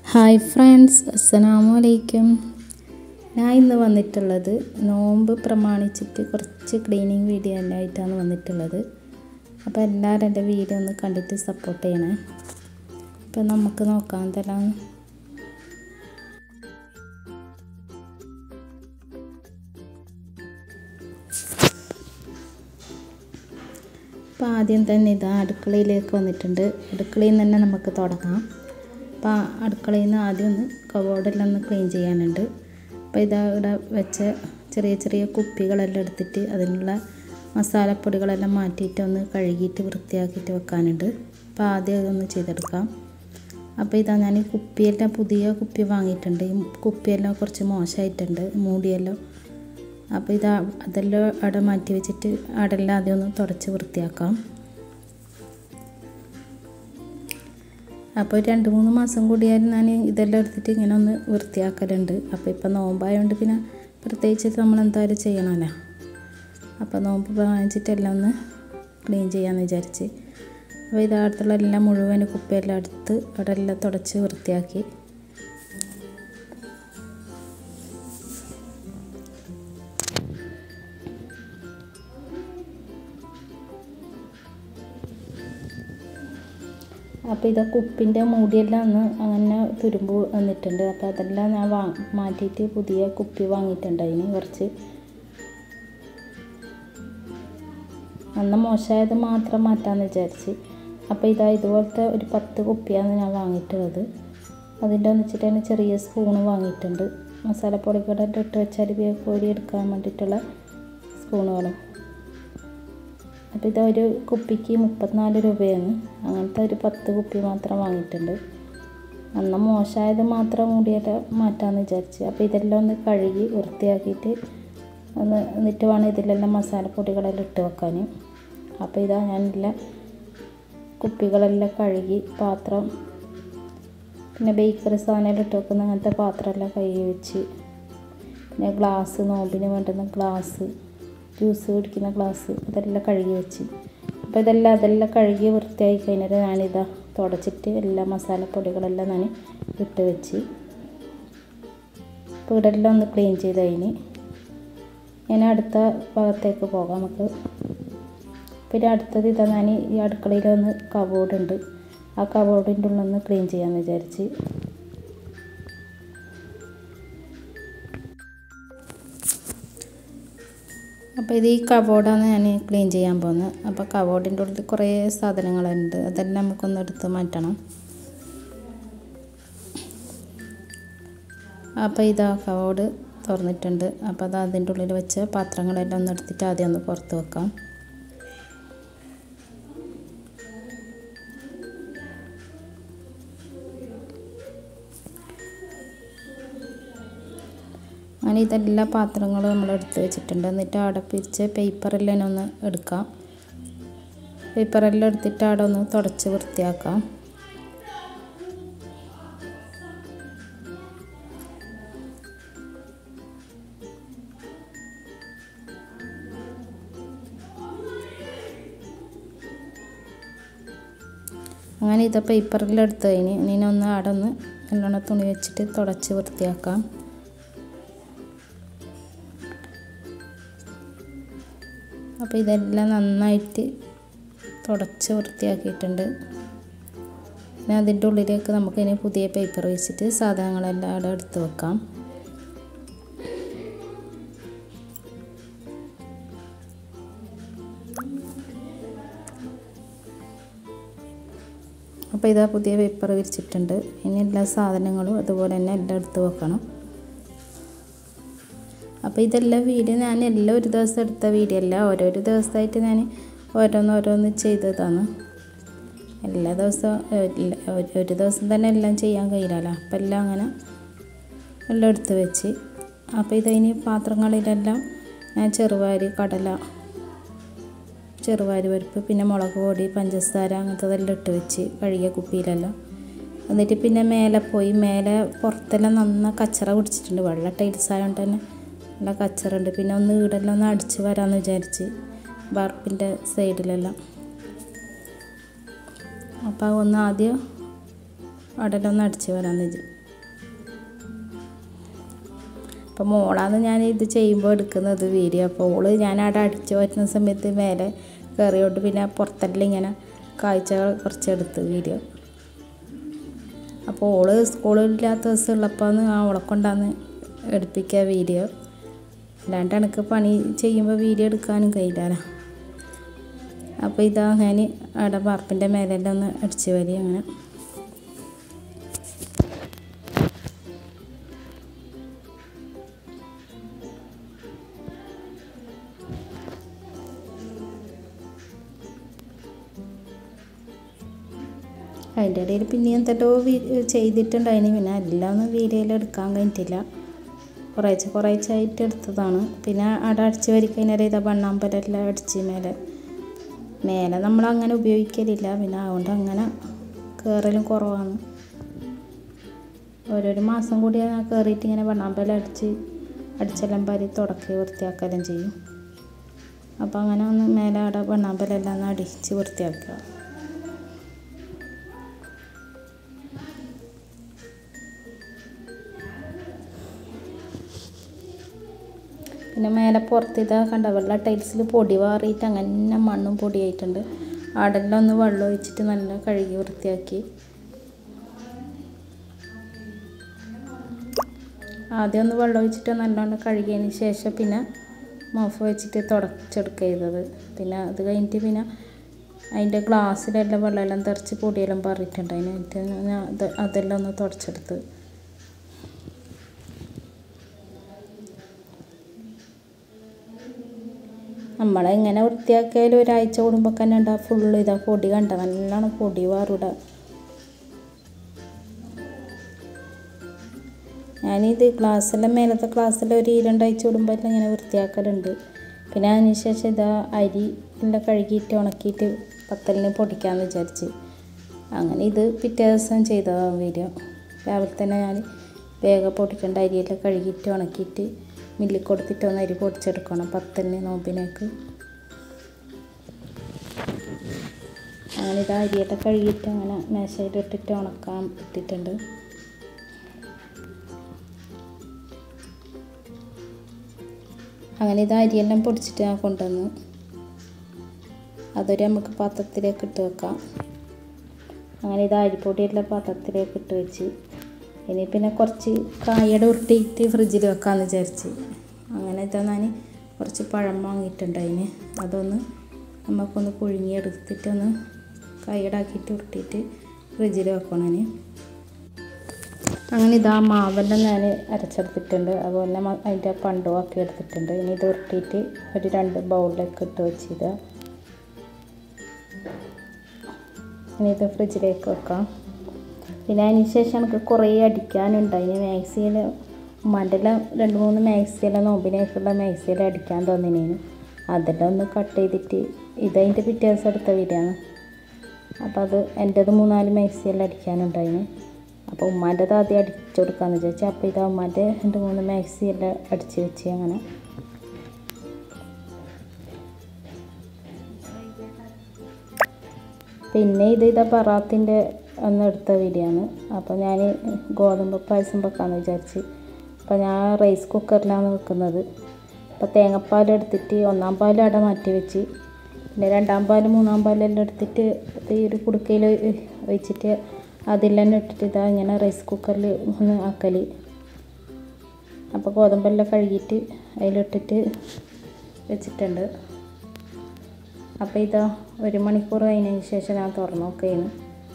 hi friends അസ്സലാമു അലൈക്കും ഞാൻ ഇന്ന് വന്നിട്ടുള്ളത് നോമ്പ് പ്രമാണിച്ചിട്ട് കുറച്ച് ക്ലീനിങ് വീഡിയോ എല്ലാം ആയിട്ടാണ് വന്നിട്ടുള്ളത് അപ്പോൾ എല്ലാവരും എൻ്റെ വീഡിയോ ഒന്ന് കണ്ടിട്ട് സപ്പോർട്ട് ചെയ്യണേ അപ്പോൾ നമുക്ക് നോക്കാം എന്തെല്ലാം അപ്പോൾ ആദ്യം തന്നെ ഇതാ അടുക്കളയിലേക്ക് വന്നിട്ടുണ്ട് അടുക്കളയിൽ നിന്ന് തന്നെ നമുക്ക് തുടങ്ങാം അപ്പോൾ അടുക്കളയിൽ നിന്ന് ആദ്യം ഒന്ന് കബോർഡെല്ലാം ഒന്ന് ക്ലീൻ ചെയ്യാനുണ്ട് അപ്പോൾ ഇതാ ഇവിടെ വെച്ച ചെറിയ ചെറിയ കുപ്പികളെല്ലാം എടുത്തിട്ട് അതിനുള്ള മസാലപ്പൊടികളെല്ലാം മാറ്റിയിട്ട് ഒന്ന് കഴുകിയിട്ട് വൃത്തിയാക്കിയിട്ട് വെക്കാനുണ്ട് അപ്പോൾ ആദ്യം അതൊന്ന് ചെയ്തെടുക്കാം അപ്പോൾ ഇതാ ഞാൻ ഈ കുപ്പിയെല്ലാം പുതിയ കുപ്പി വാങ്ങിയിട്ടുണ്ട് ഈ കുപ്പിയെല്ലാം കുറച്ച് മോശമായിട്ടുണ്ട് മൂടിയെല്ലാം അപ്പോൾ ഇത് അതെല്ലാം അവിടെ മാറ്റി വെച്ചിട്ട് അവിടെല്ലാം ആദ്യം ഒന്ന് തുടച്ച് വൃത്തിയാക്കാം അപ്പോൾ രണ്ട് മൂന്ന് മാസം കൂടിയാലും ഞാൻ ഇതെല്ലാം എടുത്തിട്ട് ഇങ്ങനെ ഒന്ന് വൃത്തിയാക്കലുണ്ട് അപ്പോൾ ഇപ്പം നോമ്പായതുകൊണ്ട് പിന്നെ പ്രത്യേകിച്ച് നമ്മൾ എന്തായാലും ചെയ്യണമല്ലോ അപ്പോൾ നോമ്പ് വാങ്ങിച്ചിട്ട് എല്ലാം ഒന്ന് ക്ലീൻ ചെയ്യാമെന്ന് വിചാരിച്ച് അപ്പോൾ ഇത് അടുത്തുള്ള എല്ലാം മുഴുവൻ കുപ്പിയെല്ലാം എടുത്ത് അവിടെ എല്ലാം തുടച്ച് വൃത്തിയാക്കി അപ്പോൾ ഇത് കുപ്പിൻ്റെ മൂടിയെല്ലാം ഒന്ന് അങ്ങനെ തുരുമ്പ് വന്നിട്ടുണ്ട് അപ്പോൾ അതെല്ലാം ഞാൻ വാ മാറ്റിയിട്ട് പുതിയ കുപ്പി വാങ്ങിയിട്ടുണ്ട് അതിന് കുറച്ച് അന്ന് മോശമായത് മാത്രം മാറ്റാമെന്ന് വിചാരിച്ച് അപ്പോൾ ഇതാ ഇതുപോലത്തെ ഒരു പത്ത് കുപ്പിയാണ് ഞാൻ വാങ്ങിയിട്ടുള്ളത് അതിൻ്റെ ഒന്നിച്ചിട്ട് തന്നെ ചെറിയ സ്പൂണ് വാങ്ങിയിട്ടുണ്ട് മസാലപ്പൊടികളെല്ലാം ഇട്ട് വെച്ചാൽ കോരി എടുക്കാൻ വേണ്ടിയിട്ടുള്ള സ്പൂണുകളും അപ്പോൾ ഇത് ഒരു കുപ്പിക്ക് മുപ്പത്തിനാല് രൂപയാണ് അങ്ങനത്തെ ഒരു പത്ത് കുപ്പി മാത്രം വാങ്ങിയിട്ടുണ്ട് അന്ന് മോശമായത് മാത്രം മൂടിയിട്ട് മാറ്റാമെന്ന് വിചാരിച്ച് അപ്പോൾ ഇതെല്ലാം ഒന്ന് കഴുകി വൃത്തിയാക്കിയിട്ട് ഒന്ന് എന്നിട്ട് വേണം ഇതിലെല്ലാം മസാലപ്പൊടികളെല്ലാം ഇട്ട് വെക്കാൻ അപ്പോൾ ഇതാ ഞാനെല്ലാം കുപ്പികളെല്ലാം കഴുകി പാത്രം പിന്നെ ബേക്കറി സാധനമെല്ലാം ഇട്ട് വെക്കുന്ന അങ്ങനത്തെ പാത്രമെല്ലാം കഴുകി വെച്ച് പിന്നെ ഗ്ലാസ് നോമ്പിന് വേണ്ടുന്ന ഗ്ലാസ് ജ്യൂസ് കുടിക്കുന്ന ഗ്ലാസ് ഇതെല്ലാം കഴുകി വെച്ച് അപ്പോൾ ഇതെല്ലാം അതെല്ലാം കഴുകി വൃത്തിയായി കഴിഞ്ഞാൽ ഞാനിതാ തുടച്ചിട്ട് എല്ലാ മസാലപ്പൊടികളെല്ലാം ഞാൻ ഇട്ട് വെച്ച് അപ്പോൾ ഇവിടെ എല്ലാം ഒന്ന് ക്ലീൻ ചെയ്ത് കഴിഞ്ഞ് ഞാൻ അടുത്ത ഭാഗത്തേക്ക് പോകാം നമുക്ക് പിന്നെ അടുത്തത് ഇതാ ഞാൻ ഈ അടുക്കളയിൽ ഒന്ന് കബോർഡ് ഉണ്ട് ആ കബോർഡിൻ്റെ ഉള്ളൊന്ന് ക്ലീൻ ചെയ്യാമെന്ന് വിചാരിച്ച് അപ്പോൾ ഇത് ഈ കബോർഡാണ് ഞാൻ ക്ലീൻ ചെയ്യാൻ പോകുന്നത് അപ്പോൾ കബോർഡിൻ്റെ ഉള്ളിൽ കുറേ സാധനങ്ങളുണ്ട് അതെല്ലാം നമുക്കൊന്ന് എടുത്ത് മാറ്റണം അപ്പോൾ ഇതാ കബോർഡ് തുറന്നിട്ടുണ്ട് അപ്പോൾ അത് അതിൻ്റെ ഉള്ളിൽ വെച്ച് പാത്രങ്ങളെല്ലാം ഒന്ന് എടുത്തിട്ട് ആദ്യം ഒന്ന് പുറത്ത് വെക്കാം അങ്ങനെ ഇതെല്ലാ പാത്രങ്ങളും നമ്മൾ എടുത്ത് വെച്ചിട്ടുണ്ട് എന്നിട്ട് അവിടെ പിരിച്ച് പേപ്പറെല്ലാം ഒന്ന് എടുക്കാം പേപ്പറെല്ലാം എടുത്തിട്ട് അവിടെ ഒന്ന് തുടച്ച് വൃത്തിയാക്കാം അങ്ങനെ ഇത് പേപ്പറെല്ലാം എടുത്ത് കഴിഞ്ഞ് ഇനി ഒന്ന് അവിടെ ഒന്ന് നല്ലോണം തുണി വെച്ചിട്ട് തുടച്ച് വൃത്തിയാക്കാം അപ്പോൾ ഇതെല്ലാം നന്നായിട്ട് തുടച്ച് വൃത്തിയാക്കിയിട്ടുണ്ട് പിന്നെ അതിൻ്റെ ഉള്ളിലേക്ക് നമുക്കിനി പുതിയ പേപ്പർ വെച്ചിട്ട് സാധനങ്ങളെല്ലാം അവിടെ എടുത്ത് വെക്കാം അപ്പോൾ ഇതാ പുതിയ പേപ്പർ വിരിച്ചിട്ടുണ്ട് ഇനി എല്ലാ സാധനങ്ങളും അതുപോലെ തന്നെ എല്ലാം എടുത്ത് വെക്കണം അപ്പോൾ ഇതെല്ലാം വീഡിയോ ഞാൻ എല്ലാം ഒരു ദിവസം എടുത്ത വീഡിയോ അല്ല ഓരോരോ ദിവസമായിട്ട് ഞാൻ ഓരോന്ന് ഓരോന്ന് ചെയ്തതാണ് എല്ലാ ദിവസവും ഒരു ദിവസം തന്നെ എല്ലാം ചെയ്യാൻ കഴിയില്ലല്ലോ അപ്പോൾ എല്ലാം അങ്ങനെ എല്ലാം എടുത്ത് വെച്ച് അപ്പോൾ ഇതിന് പാത്രങ്ങളിലെല്ലാം ഞാൻ ചെറുവാരി കടല ചെറുവാരി പരിപ്പ് പിന്നെ മുളക് പൊടി പഞ്ചസാര അങ്ങനത്തതെല്ലാം ഇട്ട് വെച്ച് കഴുകിയ കുപ്പിയിലെല്ലാം എന്നിട്ട് പിന്നെ മേലെ പോയി മേലെ പുറത്തെല്ലാം നന്ന കച്ചറ പിടിച്ചിട്ടുണ്ട് വെള്ള ടൈൽസ് ആയതുകൊണ്ട് തന്നെ നല്ല കച്ചറുണ്ട് പിന്നെ ഒന്ന് വീടെല്ലാം ഒന്ന് അടിച്ച് വരാമെന്ന് വിചാരിച്ച് വാർപ്പിൻ്റെ സൈഡിലെല്ലാം അപ്പോൾ ഒന്ന് ആദ്യം അവിടെല്ലാം ഒന്ന് അടിച്ച് വരാമെന്ന് അപ്പോൾ മോളാണ് ഞാൻ ഇത് ചെയ്യുമ്പോൾ എടുക്കുന്നത് വീഡിയോ അപ്പോൾ ഓള് ഞാൻ അവിടെ അടിച്ചു പറ്റുന്ന സമയത്ത് മേലെ കയറിയോട്ട് പിന്നെ പുറത്തെല്ലാം ഇങ്ങനെ കാഴ്ചകൾ കുറച്ചെടുത്ത് വീഡിയോ അപ്പോൾ ഓള് സ്കൂളില്ലാത്ത ദിവസം ഉള്ളപ്പോൾ ആ ഓളെ കൊണ്ടാന്ന് എടുപ്പിക്കുക വീഡിയോ അല്ലാണ്ട് എനിക്ക് പണി ചെയ്യുമ്പോൾ വീഡിയോ എടുക്കാനും കഴിയില്ലല്ലോ അപ്പോൾ ഇതാ ഞാൻ അവിടെ വാർപ്പിൻ്റെ മേലെല്ലാം ഒന്ന് അടിച്ചു വരി അങ്ങനെ അതിൻ്റെ ഇടയിൽ പിന്നെ എന്തെല്ലോ ചെയ്തിട്ടുണ്ടായിന് പിന്നെ എല്ലാം ഒന്നും വീഡിയോയിൽ എടുക്കാൻ കഴിഞ്ഞിട്ടില്ല കുറേശ്ശെ കുറേശ്ശെ ആയിട്ട് എടുത്തതാണ് പിന്നെ അവിടെ അടിച്ച് വരിക്കഴിഞ്ഞാൽ ഇതാ വണ്ണാമ്പലെല്ലാം അടിച്ച് മേലെ മേലെ നമ്മൾ അങ്ങനെ ഉപയോഗിക്കലില്ല പിന്നെ അതുകൊണ്ട് അങ്ങനെ കയറലും കുറവാണ് ഓരോരോ മാസം കൂടി ഞാൻ കയറിയിട്ട് ഇങ്ങനെ വണ്ണാമ്പലം അടിച്ച് അടിച്ചെല്ലാം പരി തുടക്കി വൃത്തിയാക്കെല്ലാം ചെയ്യും അപ്പോൾ അങ്ങനെ ഒന്ന് മേലെ അവിടെ വണ്ണാമ്പലെല്ലാം ഒന്ന് അടിച്ച് വൃത്തിയാക്കുക പിന്നെ മേലെ പുറത്ത് ഇതാ കണ്ട വെള്ള ടൈൽസിൽ പൊടി വാറിയിട്ട് അങ്ങനെ മണ്ണും പൊടിയായിട്ടുണ്ട് അവിടെല്ലാം ഒന്ന് വെള്ളം ഒഴിച്ചിട്ട് നല്ല കഴുകി വൃത്തിയാക്കി ആദ്യം ഒന്ന് വെള്ളം ഒഴിച്ചിട്ട് നല്ലോണം കഴുകിയതിന് ശേഷം പിന്നെ മോഫ് വെച്ചിട്ട് തുടച്ചെടുക്കുക ചെയ്തത് പിന്നെ അത് കഴിഞ്ഞിട്ട് പിന്നെ അതിൻ്റെ ഗ്ലാസ്സിലെല്ലാം വെള്ളമെല്ലാം തെറിച്ച് പൊടിയെല്ലാം പറഞ്ഞിട്ടുണ്ട് അതിനായിട്ട് ഞാൻ അത് അതെല്ലാം ഒന്ന് തുടച്ചെടുത്ത് നമ്മളെങ്ങനെ വൃത്തിയാക്കിയാലും ഒരാഴ്ച കൂടുമ്പോൾ തന്നെ ഉണ്ടാ ഫുള്ള് ഇതാ പൊടി കണ്ട നല്ലോണം പൊടി വാറിട ഞാനിത് ക്ലാസ്സെല്ലാം മേലത്തെ ക്ലാസ്സെല്ലാം ഒരു രണ്ടാഴ്ച കൂടുമ്പോൾ എല്ലാം ഇങ്ങനെ വൃത്തിയാക്കലുണ്ട് പിന്നെ അതിന് ശേഷം ഇതാ അരി എല്ലാം കഴുകിയിട്ട് ഉണക്കിയിട്ട് പത്തലിന് പൊടിക്കാമെന്ന് വിചാരിച്ച് അങ്ങനെ ഇത് പിറ്റേ ദിവസം ചെയ്തതാണ് വീഡിയോ രാവിലെ തന്നെ ഞാൻ വേഗം പൊടിക്കേണ്ട അരിയെല്ലാം കഴുകിയിട്ട് ഉണക്കിയിട്ട് മില്ലിൽ കൊടുത്തിട്ട് ഒന്ന് അരി പൊടിച്ചെടുക്കണം പത്തലിന് നോമ്പിനേക്ക് അങ്ങനെ ഇത് അരിയൊക്കെ കഴുകിയിട്ട് അങ്ങനെ മേശയിലിട്ടിട്ട് ഉണക്കാൻ ഇട്ടിട്ടുണ്ട് അങ്ങനെ ഇത് അരിയെല്ലാം പൊടിച്ചിട്ട് ഞാൻ കൊണ്ടുവന്നു അതൊരു നമുക്ക് പാത്രത്തിലേക്ക് ഇട്ട് വെക്കാം അങ്ങനെ ഇത് അരിപ്പൊടിയെല്ലാം പാത്രത്തിലേക്ക് ഇട്ട് വെച്ച് ഇനി പിന്നെ കുറച്ച് കായയുടെ ഉരുട്ടിയിട്ട് ഫ്രിഡ്ജിൽ വെക്കാമെന്ന് വിചാരിച്ച് അങ്ങനെ ഇതാ ഞാൻ കുറച്ച് പഴം വാങ്ങിയിട്ടുണ്ട് അതിന് അതൊന്ന് നമുക്കൊന്ന് പുഴുങ്ങിയെടുത്തിട്ടൊന്ന് കായടാക്കിയിട്ട് ഉരുട്ടിയിട്ട് ഫ്രിഡ്ജിൽ വെക്കണം ഇനി അങ്ങനെ ഇതാ മാവെല്ലാം ഞാൻ അരച്ചെടുത്തിട്ടുണ്ട് അതുപോലെ തന്നെ അതിൻ്റെ പണ്ടും ആക്കി എടുത്തിട്ടുണ്ട് ഇനി ഇത് ഉരുട്ടിയിട്ട് ഒരു രണ്ട് ബൗളിലേക്ക് ഇട്ട് വെച്ചിത് ഇനി ഇത് ഫ്രിഡ്ജിലേക്ക് വെക്കാം പിന്നെ അതിന് ശേഷം എനിക്ക് കുറേ അടിക്കാനുണ്ട് അതിന് മാക്സിയിൽ ഉമ്മാൻ്റെല്ലാം രണ്ട് മൂന്ന് മാക്സിയെല്ലാം നോമ്പിനേക്കുള്ള മാക്സിയെല്ലാം അടിക്കാൻ തന്നിനേനു അതെല്ലാം ഒന്ന് കട്ട് ചെയ്തിട്ട് ഇതതിൻ്റെ പിറ്റേ ദിവസം എടുത്ത വീടാണ് അപ്പോൾ അത് എൻ്റേത് മൂന്നാല് മാക്സിയെല്ലാം അടിക്കാനുണ്ടായിന് അപ്പോൾ ഉമ്മാൻ്റെത് ആദ്യം അടിച്ചു കൊടുക്കാമെന്ന് വിചാരിച്ചു അപ്പോൾ ഇത് ഉമ്മാൻ്റെ രണ്ട് മൂന്ന് മാക്സിയെല്ലാം അടിച്ച് വെച്ച് അങ്ങനെ പിന്നെ ഇത് ഇതാ ബറാത്തിൻ്റെ അന്ന് എടുത്ത വീഡിയോ ആണ് അപ്പോൾ ഞാൻ ഗോതമ്പ് പായസം വെക്കാമെന്ന് വിചാരിച്ച് അപ്പോൾ ഞാൻ റൈസ് കുക്കറിലാണ് വെക്കുന്നത് അപ്പോൾ തേങ്ങാപ്പാൽ എടുത്തിട്ട് ഒന്നാം പാൽ അവിടെ മാറ്റി വെച്ച് പിന്നെ രണ്ടാം പാൽ മൂന്നാം പാലെല്ലാം എടുത്തിട്ട് ഈ ഒരു കുടുക്കയിൽ ഒഴിച്ചിട്ട് അതിൽ തന്നെ ഇട്ടിട്ട് ഇതാ ഇങ്ങനെ റൈസ് കുക്കറിൽ ഒന്ന് ആക്കൽ അപ്പോൾ ഗോതമ്പെല്ലാം കഴുകിയിട്ട് അതിലിട്ടിട്ട് വെച്ചിട്ടുണ്ട് അപ്പോൾ ഇതാ ഒരു മണിക്കൂർ കഴിഞ്ഞതിന് ശേഷം ഞാൻ തുറന്നു നോക്കുകയാണ്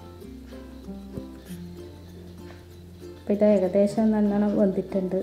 അപ്പോൾ ഇത് ഏകദേശം നല്ലോണം വെന്തിട്ടുണ്ട്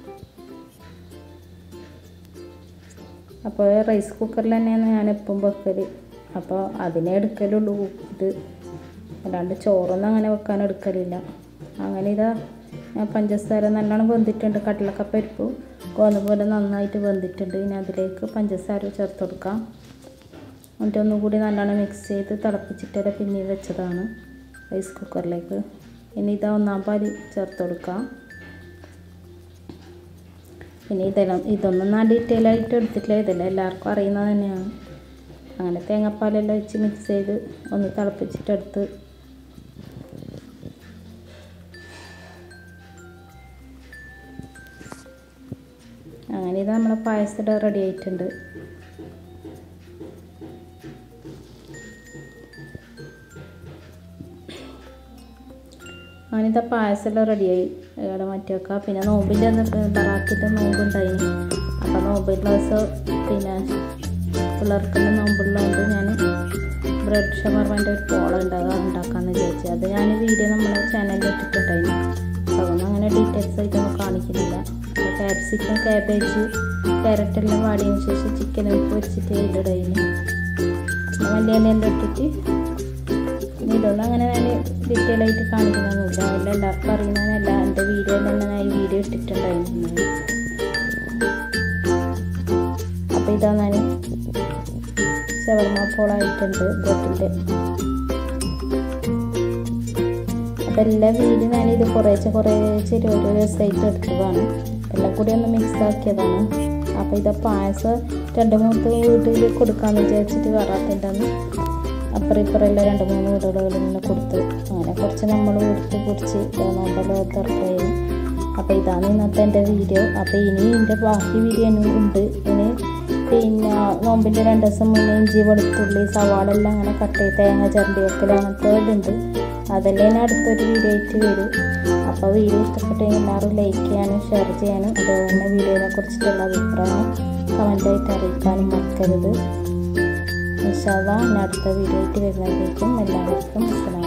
അപ്പോൾ റൈസ് കുക്കറിൽ തന്നെയാണ് ഞാൻ എപ്പം വെക്കൽ അപ്പോൾ അതിനെ എടുക്കലുള്ളൂ ഇത് അല്ലാണ്ട് ചോറൊന്നും അങ്ങനെ വെക്കാൻ എടുക്കലില്ല അങ്ങനെ ഇതാ ഞാൻ പഞ്ചസാര നല്ലോണം വെന്തിട്ടുണ്ട് കടലക്കപ്പരിപ്പ് ഗോതമ്പ് പോലെ നന്നായിട്ട് വെന്തിട്ടുണ്ട് ഇനി അതിലേക്ക് പഞ്ചസാര ചേർത്ത് കൊടുക്കാം എന്നിട്ട് ഒന്നും കൂടി നല്ലോണം മിക്സ് ചെയ്ത് തിളപ്പിച്ചിട്ട് പിന്നീട് വെച്ചതാണ് റൈസ് കുക്കറിലേക്ക് ഇനി ഇതാ ഒന്നാം പാൽ ചേർത്ത് കൊടുക്കാം പിന്നെ ഇതെല്ലാം ഇതൊന്നും ഞാൻ ഡീറ്റെയിൽ ആയിട്ട് എടുത്തിട്ടില്ല ഇതെല്ലാം എല്ലാവർക്കും അറിയുന്നത് തന്നെയാണ് അങ്ങനെ തേങ്ങാപ്പാലെല്ലാം വെച്ച് മിക്സ് ചെയ്ത് ഒന്ന് തിളപ്പിച്ചിട്ടെടുത്ത് അങ്ങനെ ഇത് നമ്മളെ പായസം റെഡി ആയിട്ടുണ്ട് അങ്ങനത്തെ പായസമെല്ലാം റെഡിയായി ഇവിടെ മാറ്റി വെക്കാം പിന്നെ നോമ്പിൻ്റെ അന്ന് ബറാത്തിൻ്റെ നോമ്പുണ്ടായിന് അപ്പോൾ നോമ്പിൻ്റെ ദിവസം പിന്നെ പിള്ളേർക്കുള്ള നോമ്പുള്ളതുകൊണ്ട് ഞാൻ ബ്രെഡ് ഷവർമൻ്റെ ഒരു പോള ഉണ്ടാകാൻ ഉണ്ടാക്കാമെന്ന് വിചാരിച്ചു അത് ഞാൻ വീഡിയോ നമ്മളെ ചാനലിൽ ഇട്ടിട്ടുണ്ടായിരുന്നു അതൊന്നും അങ്ങനെ ഡീറ്റെയിൽസ് ആയിട്ടൊന്നും കാണിക്കുന്നില്ല ക്യാപ്സിക്കം ക്യാബേജ് ക്യാരറ്റ് എല്ലാം വാടിയതിന് ശേഷം ചിക്കൻ ഉപ്പ് വെച്ചിട്ട് ഇടയിന് വലിയ എല്ലാം ഇട്ടിട്ട് ഇതൊന്നും അങ്ങനെ ഞാൻ ഡീറ്റെയിൽ ആയിട്ട് കാണിക്കുന്നൊന്നുമില്ല എല്ലാം എല്ലാവർക്കും അറിയുന്നതല്ല എൻ്റെ വീഡിയോയിൽ തന്നെ ഞാൻ ഈ വീഡിയോ ഇട്ടിട്ടുണ്ടായിരുന്നു അപ്പോൾ ഇതാ ഞാൻ ഷവർമ പോളായിട്ടുണ്ട് ബ്രെഡിൻ്റെ അപ്പോൾ എല്ലാ വീഡിയോ ഞാനിത് കുറേശ്ശെ കുറേശ്ശെ ഓരോ ദിവസമായിട്ട് എടുത്തതാണ് എല്ലാം കൂടി ഒന്ന് മിക്സ് ആക്കിയതാണ് അപ്പോൾ ഇത് പായസം രണ്ട് മൂന്ന് വീട്ടിൽ കൊടുക്കാമെന്ന് വിചാരിച്ചിട്ട് വരാത്തിൻ്റെ അന്ന് അപ്പുറം ഇപ്പുറം എല്ലാം രണ്ട് മൂന്ന് വീടുകളിൽ ഇങ്ങനെ കൊടുത്ത് അങ്ങനെ കുറച്ച് നമ്മൾ കൊടുത്ത് കുടിച്ച് നോമ്പെല്ലാം തുറക്കുകയും അപ്പോൾ ഇതാണ് ഇന്നത്തെ എൻ്റെ വീഡിയോ അപ്പോൾ ഇനി എൻ്റെ ബാക്കി വീഡിയോ ഉണ്ട് ഇനി പിന്നെ നോമ്പിൻ്റെ രണ്ട് ദിവസം മുന്നേ ഇഞ്ചി വെളുത്തുള്ളി സവാള എല്ലാം അങ്ങനെ കട്ട് ചെയ്ത് തേങ്ങ ചിരണ്ടി വെക്കൽ അങ്ങനത്തെ ഇതുണ്ട് അതെല്ലാം ഇനി അടുത്തൊരു വീഡിയോ ആയിട്ട് വരും അപ്പോൾ വീഡിയോ ഇഷ്ടപ്പെട്ടെങ്കിൽ എല്ലാവരും ലൈക്ക് ചെയ്യാനും ഷെയർ ചെയ്യാനും അതുപോലെ തന്നെ വീഡിയോനെ കുറിച്ചിട്ടുള്ള അഭിപ്രായം കമൻ്റായിട്ട് അറിയിക്കാനും മറക്കരുത് ഇൻഷാല്ല അടുത്ത വീഡിയോ ആയിട്ട് വരുന്നതിലേക്കും എല്ലാവർക്കും അസ്സലാം